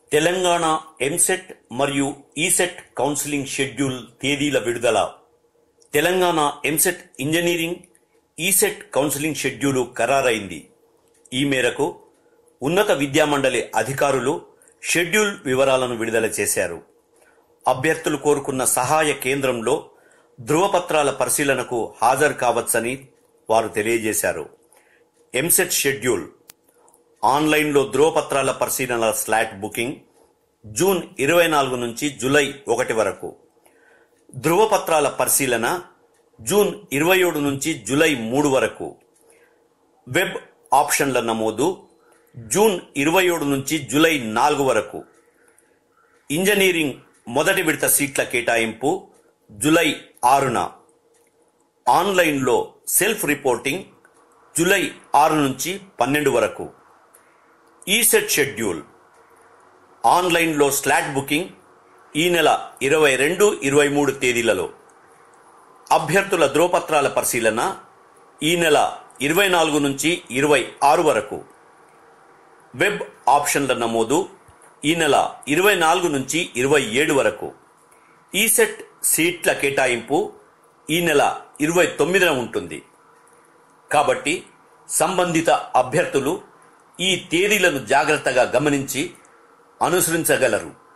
తెలంగాణ ఎంసెట్ మరియు ECET counselling schedule తేదీల విడుదల Telangana EAMCET engineering ECET counselling schedule ఖరారైంది ఈ మేరకు ఉన్నత విద్యామండలి అధికారులు షెడ్యూల్ వివరాలను విడుదల చేశారు అభ్యర్థులు కోరుకున్న సహాయ కేంద్రంలో ధృవపత్రాల పరిశీలనకు హాజరు కావచ్చని వారు తెలియజేశారు ఎంసెట్ షెడ్యూల్ ఆన్లైన్లో ధృవపత్రాల పరిశీలన స్లాట్ బుకింగ్ జూన్ ఇరవై నాలుగు నుంచి జూలై ఒకటి వరకు ధృవపత్రాల పరిశీలన జూన్ ఇరవై ఏడు నుంచి జూలై మూడు వరకు వెబ్ ఆప్షన్ల నమోదు జూన్ ఇరవై ఏడు నుంచి జూలై నాలుగు వరకు ఇంజనీరింగ్ మొదటి విడత సీట్ల కేటాయింపు జూలై ఆరున ఆన్లైన్లో సెల్ఫ్ రిపోర్టింగ్ జూలై ఆరు నుంచి పన్నెండు వరకు ఈసెట్ షెడ్యూల్ ఆన్లైన్లో స్లాట్ బుకింగ్ ఈ నెల ఇరవై రెండు ఇరవై మూడు తేదీలలో అభ్యర్థుల ధ్రువపత్రాల పరిశీలన ఈ నెల ఇరవై నాలుగు నుంచి ఇరవై ఆరు వరకు వెబ్ ఆప్షన్ల నమోదు ఈ నెల ఇరవై నాలుగు నుంచి ఇరవై ఏడు వరకు ఈసెట్ సీట్ల కేటాయింపు ఈ నెల ఇరవై తొమ్మిదిన ఉంటుంది కాబట్టి సంబంధిత అభ్యర్థులు ఈ తేదీలను జాగ్రత్తగా గమనించి అనుసరించగలరు